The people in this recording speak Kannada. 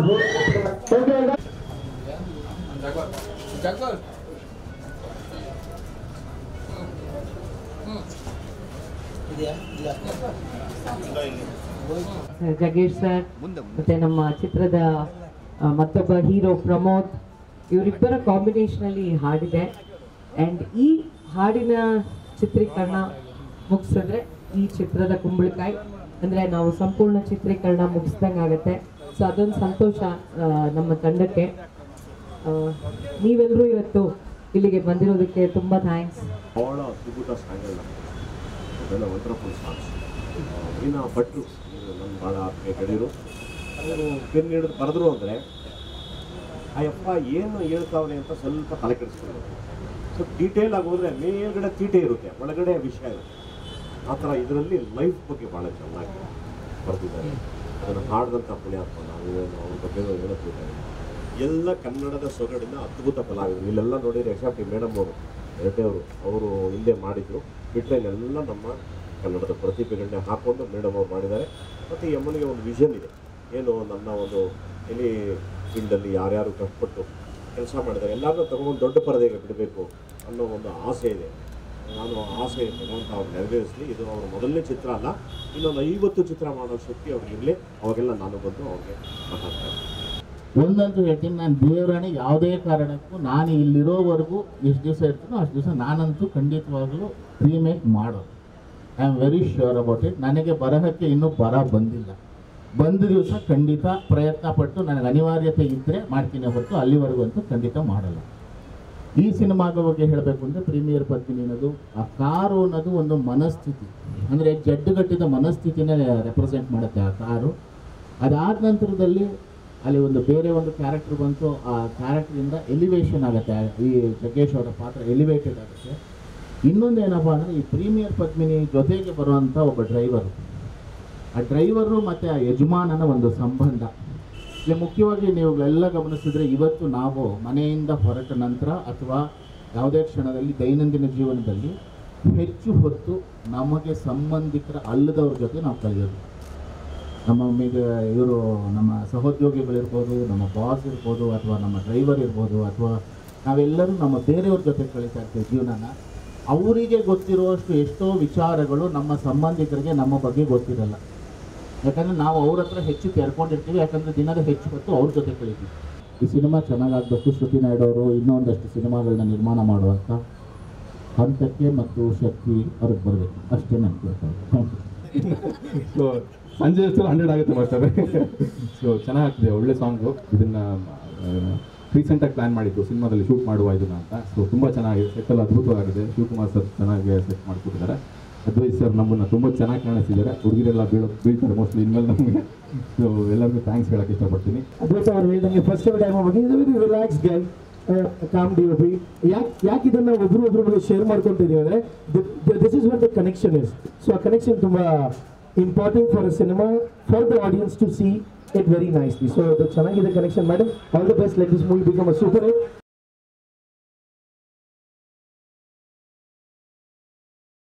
ಜಗೇಶ್ ಸರ್ ಮತ್ತೆ ನಮ್ಮ ಚಿತ್ರದ ಆ, ಮತ್ತೊಬ್ಬ ಹೀರೋ ಪ್ರಮೋದ್ ಇವರಿಬ್ಬರ ಕಾಂಬಿನೇಷನ್ ಅಲ್ಲಿ ಈ ಹಾಡಿದೆ ಅಂಡ್ ಈ ಹಾಡಿನ ಚಿತ್ರೀಕರಣ ಮುಗಿಸಿದ್ರೆ ಈ ಚಿತ್ರದ ಕುಂಬಳಕಾಯಿ ಅಂದ್ರೆ ನಾವು ಸಂಪೂರ್ಣ ಚಿತ್ರೀಕರಣ ಮುಗಿಸ್ದಂಗೆ ಆಗುತ್ತೆ ಸೊ ಅದೊಂದು ಸಂತೋಷ ಆ, ನಮ್ಮ ತಂಡಕ್ಕೆ ನೀವೆಲ್ಲರೂ ಇವತ್ತು ಇಲ್ಲಿಗೆ ಬಂದಿರೋದಕ್ಕೆ ತುಂಬಾ ಥ್ಯಾಂಕ್ಸ್ ಭಾಳ ಅದ್ಭುತ ಸಾಂಗಲ್ಲ ಅದೆಲ್ಲ ವಂಡರ್ಫುಲ್ ಸಾಂಗ್ಸ್ ವೀಣಾ ಭಟ್ರು ನನ್ನ ಭಾಳ ಆತ್ಮೀಯ ಗೆಳೆಯರು ಅವರು ಪೆನ್ ಹಿಡಿದು ಬರೆದ್ರು ಅಂದರೆ ಆ ಯಪ್ಪ ಏನು ಹೇಳ್ತಾವ್ರೆ ಅಂತ ಸ್ವಲ್ಪ ತಲೆ ಕೆಡಿಸ್ಕೊಳ್ಬೇಕು ಸ್ವಲ್ಪ ಡೀಟೇಲ್ ಆಗಿ ಹೋದರೆ ಮೇಲ್ಗಡೆ ತೀಟೆ ಇರುತ್ತೆ ಒಳಗಡೆ ವಿಷಯ ಇರುತ್ತೆ ಆ ಥರ ಇದರಲ್ಲಿ ಲೈಫ್ ಬಗ್ಗೆ ಭಾಳ ಚೆನ್ನಾಗಿ ಬರೆದಿದ್ದಾರೆ ಅದನ್ನು ಹಾಡಿದಂಥ ಪುಣ್ಯಾತ್ಮ ನಾವು ಅವ್ರ ಬಗ್ಗೆ ಹೇಳುತ್ತಿದ್ದಾರೆ ಎಲ್ಲ ಕನ್ನಡದ ಸೊಗಡಿನ ಅದ್ಭುತ ಕಲಾವಿದರು ಇಲ್ಲೆಲ್ಲ ನೋಡಿದ್ರೆ ಎಕ್ಸಾಕ್ಟ್ ಮೇಡಮ್ ಅವರು ಎರಡೇ ಅವರು ಅವರು ಇಲ್ಲೇ ಮಾಡಿದ್ರು ಬಿಟ್ಟರೆ ಇಲ್ಲೆಲ್ಲ ನಮ್ಮ ಕನ್ನಡದ ಪ್ರತಿಭೆಗಳನ್ನೇ ಹಾಕ್ಕೊಂಡು ಮೇಡಮ್ ಅವ್ರು ಮಾಡಿದ್ದಾರೆ ಮತ್ತು ಈ ಅಮ್ಮನಿಗೆ ಒಂದು ವಿಷನ್ ಇದೆ ಏನು ನನ್ನ ಒಂದು ಎನಿ ಫೀಲ್ಡಲ್ಲಿ ಯಾರ್ಯಾರು ಕಷ್ಟಪಟ್ಟು ಕೆಲಸ ಮಾಡಿದ್ದಾರೆ ಎಲ್ಲರನ್ನೂ ತಗೊಂಡು ದೊಡ್ಡ ಪರದೆಗೆ ಬಿಡಬೇಕು ಅನ್ನೋ ಒಂದು ಆಸೆ ಇದೆ ನಾನು ಆಸೆ ಭಗವಂತ ಅವ್ರು ನೆರವೇರಿಸಲಿ ಇದು ಅವರ ಮೊದಲನೇ ಚಿತ್ರ ಅಲ್ಲ ಇನ್ನೊಂದು ಐವತ್ತು ಚಿತ್ರ ಮಾಡೋ ಶಕ್ತಿ ಅವ್ರಿಗಿರಲಿ ಅವಾಗೆಲ್ಲ ನಾನು ಬಂದು ಅವ್ರಿಗೆ ಮಾತಾಡ್ತಾರೆ ಒಂದಂತೂ ಹೇಳ್ತೀನಿ ನಾನು ದೇವರಾಣಿ ಯಾವುದೇ ಕಾರಣಕ್ಕೂ ನಾನು ಇಲ್ಲಿರೋವರೆಗೂ ಎಷ್ಟು ದಿವಸ ಇರ್ತೀನೋ ಅಷ್ಟು ದಿವಸ ನಾನಂತೂ ಖಂಡಿತವಾಗ್ಲೂ ರೀಮೇಕ್ ಮಾಡೋದು I am very sure about it ನನಗೆ ಬರಹಕ್ಕೆ ಇನ್ನೂ ಬರ ಬಂದಿಲ್ಲ ಬಂದ ದಿವಸ ಖಂಡಿತ ಪ್ರಯತ್ನ ಪಟ್ಟು ನನಗೆ ಅನಿವಾರ್ಯತೆ ಇದ್ದರೆ ಮಾಡ್ತೀನಿ ಹೊರತು ಅಲ್ಲಿವರೆಗೂ ಅಂತೂ ಖಂಡಿತ ಮಾಡಲ್ಲ ಈ ಸಿನಿಮಾದ ಬಗ್ಗೆ ಹೇಳಬೇಕು ಅಂದರೆ ಪ್ರೀಮಿಯರ್ ಪತ್ನಿ ಅನ್ನೋದು ಆ ಕಾರು ಅನ್ನೋದು ಒಂದು ಮನಸ್ಥಿತಿ ಅಂದರೆ ಜಡ್ಡುಗಟ್ಟಿದ ಮನಸ್ಥಿತಿನೇ ರೆಪ್ರೆಸೆಂಟ್ ಮಾಡುತ್ತೆ ಆ ಕಾರು ಅದಾದ ನಂತರದಲ್ಲಿ ಅಲ್ಲಿ ಒಂದು ಬೇರೆ ಒಂದು ಕ್ಯಾರೆಕ್ಟರ್ ಬಂತು ಆ ಕ್ಯಾರೆಕ್ಟರಿಂದ ಎಲಿವೇಶನ್ ಆಗುತ್ತೆ ಈ ಜಗ್ಗೇಶ್ ಅವರ ಪಾತ್ರ ಎಲಿವೇಟೆಡ್ ಆಗುತ್ತೆ ಇನ್ನೊಂದು ಏನಪ್ಪ ಅಂದರೆ ಈ ಪ್ರೀಮಿಯರ್ ಪದ್ಮಿನಿ ಜೊತೆಗೆ ಬರುವಂಥ ಒಬ್ಬ ಡ್ರೈವರು ಆ ಡ್ರೈವರು ಮತ್ತು ಆ ಯಜಮಾನನ ಒಂದು ಸಂಬಂಧ ಇಲ್ಲಿ ಮುಖ್ಯವಾಗಿ ನೀವು ಎಲ್ಲ ಗಮನಿಸಿದ್ರೆ ಇವತ್ತು ನಾವು ಮನೆಯಿಂದ ಹೊರಟ ನಂತರ ಅಥವಾ ಯಾವುದೇ ಕ್ಷಣದಲ್ಲಿ ದೈನಂದಿನ ಜೀವನದಲ್ಲಿ ಹೆಚ್ಚು ಹೊತ್ತು ನಮಗೆ ಸಂಬಂಧಿಕರ ಅಲ್ಲದವ್ರ ಜೊತೆ ನಾವು ಕಳೆಯೋದು ನಮ್ಮ ಈಗ ಇವರು ನಮ್ಮ ಸಹೋದ್ಯೋಗಿಗಳಿರ್ಬೋದು ನಮ್ಮ ಬಾಸ್ ಇರ್ಬೋದು ಅಥವಾ ನಮ್ಮ ಡ್ರೈವರ್ ಇರ್ಬೋದು ಅಥವಾ ನಾವೆಲ್ಲರೂ ನಮ್ಮ ಬೇರೆಯವ್ರ ಜೊತೆ ಕಳೀತಾ ಇರ್ತೀವಿ ಜೀವನನ ಅವರಿಗೆ ಗೊತ್ತಿರುವಷ್ಟು ಎಷ್ಟೋ ವಿಚಾರಗಳು ನಮ್ಮ ಸಂಬಂಧಿಕರಿಗೆ ನಮ್ಮ ಬಗ್ಗೆ ಗೊತ್ತಿರಲ್ಲ ಯಾಕಂದರೆ ನಾವು ಅವ್ರ ಹತ್ರ ಹೆಚ್ಚು ತೆರ್ಕೊಂಡಿರ್ತೀವಿ ಯಾಕಂದರೆ ದಿನದ ಹೆಚ್ಚು ಹೊತ್ತು ಅವ್ರ ಜೊತೆ ಕಳಿತೀವಿ ಈ ಸಿನಿಮಾ ಚೆನ್ನಾಗಾಗಬೇಕು ಶ್ರುತಿ ನಾಯ್ಡು ಅವರು ಇನ್ನೊಂದಷ್ಟು ಸಿನಿಮಾಗಳನ್ನ ನಿರ್ಮಾಣ ಮಾಡುವಂಥ ಹಂತಕ್ಕೆ ಮತ್ತು ಶಕ್ತಿ ಅವ್ರಿಗೆ ಬರಬೇಕು ಅಷ್ಟೇ ನಾನು ಕೇಳ್ತಾರೆ ಥ್ಯಾಂಕ್ ಯು ಸೊ ಸಂಜೆ ಅಷ್ಟು ಹಂಡ್ರೆಡ್ ಆಗುತ್ತೆ ಮಾಸ್ಟರ್ ಸೊ ಚೆನ್ನಾಗ್ತದೆ ಒಳ್ಳೆ ಸಾಂಗು ಇದನ್ನ ರೀಸೆಂಟಾಗಿ ಪ್ಲ್ಯಾನ್ ಮಾಡಿದ್ದು ಸಿನಿಮಾದಲ್ಲಿ ಶೂಟ್ ಮಾಡುವ ಇದನ್ನ ಅಂತ ಸೊ ತುಂಬ ಚೆನ್ನಾಗಿದೆ ಸೆಟ್ ಎಲ್ಲ ಅದ್ಭುತವಾಗಿದೆ ಶಿವಕುಮಾರ್ ಸರ್ ಚೆನ್ನಾಗಿ ಸೆಟ್ ಮಾಡಿಕೊಟ್ಟಿದ್ದಾರೆ ಅದ್ವೈತ್ ಸರ್ ನಮ್ಮನ್ನು ತುಂಬ ಚೆನ್ನಾಗಿ ಕಾಣಿಸ್ತಿದ್ದಾರೆ ಹುಡುಗಿರೆಲ್ಲ ಬೀಳೋ ಬೀಳ್ತಾರೆ ಮೋಸ್ಟ್ಲಿ ಇನ್ಮೇಲೆ ನಮಗೆ ಸೊ ಎಲ್ಲರಿಗೂ ಥ್ಯಾಂಕ್ಸ್ ಹೇಳಕ್ಕೆ ಇಷ್ಟಪಡ್ತೀನಿ ಅದ್ವೈತ ಅವ್ರು ಹೇಳ್ದಂಗೆ ಫಸ್ಟ್ ಟೈಮ್ ಬಗ್ಗೆ very relax guy calm D O B ಯಾಕೆ ಯಾಕೆ ಇದನ್ನ ಒಬ್ರು ಒಬ್ರು ಮೇಲೆ ಶೇರ್ ಮಾಡ್ಕೊಂತಿದೀವಿ ಅಂದ್ರೆ this is what the connection is so ಆ ಕನೆಕ್ಷನ್ ತುಂಬಾ important for a cinema for the audience to see it very nicely so ಅದು ಚೆನ್ನಾಗಿದೆ connection madam all the best let this movie become a super hit